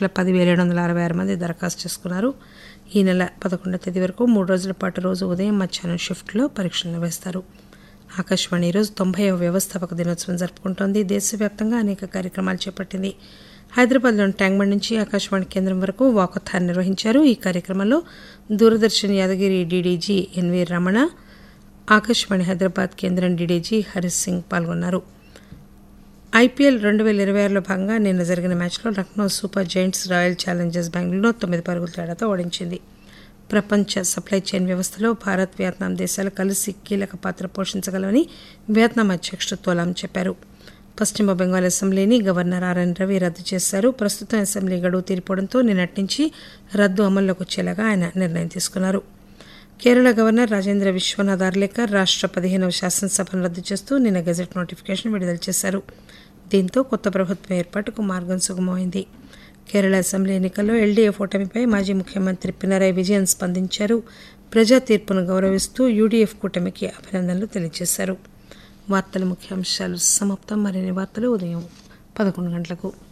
లక్షల పదివేల ఏడు వందల అరవై ఆరు మంది దరఖాస్తు చేసుకున్నారు ఈ నెల పదకొండవ తేదీ వరకు మూడు రోజుల పాటు రోజు ఉదయం మధ్యాహ్నం షిఫ్ట్లో పరీక్షలు నిర్వహిస్తారు ఆకాశవాణి ఈరోజు తొంభైవ వ్యవస్థాపక దినోత్సవం జరుపుకుంటోంది దేశవ్యాప్తంగా అనేక కార్యక్రమాలు చేపట్టింది హైదరాబాద్లోని ట్యాంక్బండ్ నుంచి ఆకాశవాణి కేంద్రం వరకు వాకథాన్ నిర్వహించారు ఈ కార్యక్రమంలో దూరదర్శన్ యాదగిరి డీడీజీ ఎన్వి రమణ ఆకాశవాణి హైదరాబాద్ కేంద్రం డీడీజీ హరీష్ సింగ్ పాల్గొన్నారు ఐపీఎల్ రెండు వేల ఇరవై ఆరులో భాగంగా నిన్న జరిగిన మ్యాచ్లో Lucknow super giants royal challengers బెంగళూరును తొమ్మిది పరుగుల తేడాతో ఓడించింది ప్రపంచ సప్లై చైన్ వ్యవస్థలో భారత్ వియత్నాం దేశాలు కలిసి కీలక పాత్ర పోషించగలవని వియత్నాం అధ్యక్షుడు తోలాం చెప్పారు పశ్చిమ బెంగాల్ అసెంబ్లీని గవర్నర్ ఆర్ఎన్ రవి రద్దు చేశారు ప్రస్తుతం అసెంబ్లీ గడువు తీరిపోవడంతో నిన్నటి నుంచి రద్దు అమల్లోకి వచ్చేలాగా ఆయన నిర్ణయం తీసుకున్నారు కేరళ గవర్నర్ రాజేంద్ర విశ్వనాథ్ ఆర్లేకర్ రాష్ట్ర పదిహేనవ శాసనసభను రద్దు చేస్తూ నిన్న గెజెట్ నోటిఫికేషన్ విడుదల చేశారు దీంతో కొత్త ప్రభుత్వం ఏర్పాటుకు మార్గం సుగమమైంది కేరళ అసెంబ్లీ ఎన్నికల్లో ఎల్డీఎఫ్ ఓటమిపై మాజీ ముఖ్యమంత్రి పినరయ్ విజయన్ స్పందించారు ప్రజా తీర్పును గౌరవిస్తూ యూడీఎఫ్ కూటమికి అభినందనలు తెలియజేశారు వార్తల ముఖ్యాంశాలు సమాప్తం మరిన్ని వార్తలు ఉదయం పదకొండు గంటలకు